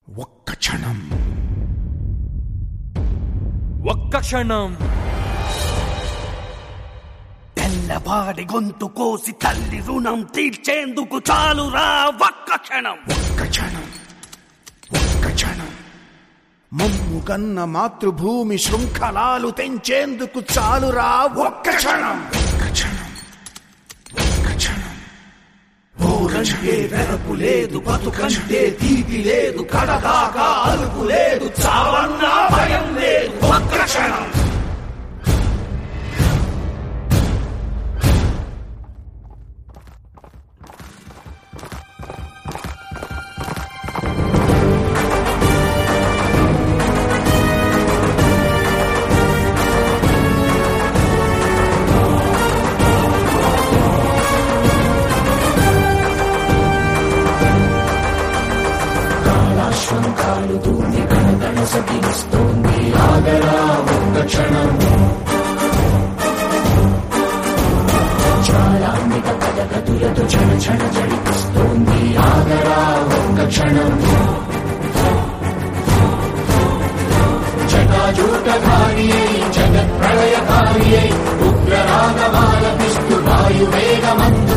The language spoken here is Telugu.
ఒక్క క్షణం ఒక్క క్షణం తెల్లవాడి గొంతు కోసి తల్లి రుణం తీర్చేందుకు చాలురా ఒక్క క్షణం ఒక్క క్షణం ఒక్క క్షణం మమ్ము కన్న మాతృభూమి శృంఖలాలు తెంచేందుకు చాలురా ఒక్క క్షణం ఒక్క క్షణం ఒక్క క్షణం ఊరంటే వెరపు లేదు బతుకంటే తీపి లేదు కడదాకా అలుపు లేదు చావన్నా భయం లేదు ఒక్క క్షణం జటాజూటధారియై జగత్ప్రళయకారియై ఉగ్రరాగమాలపిస్తు వాయువేగమందు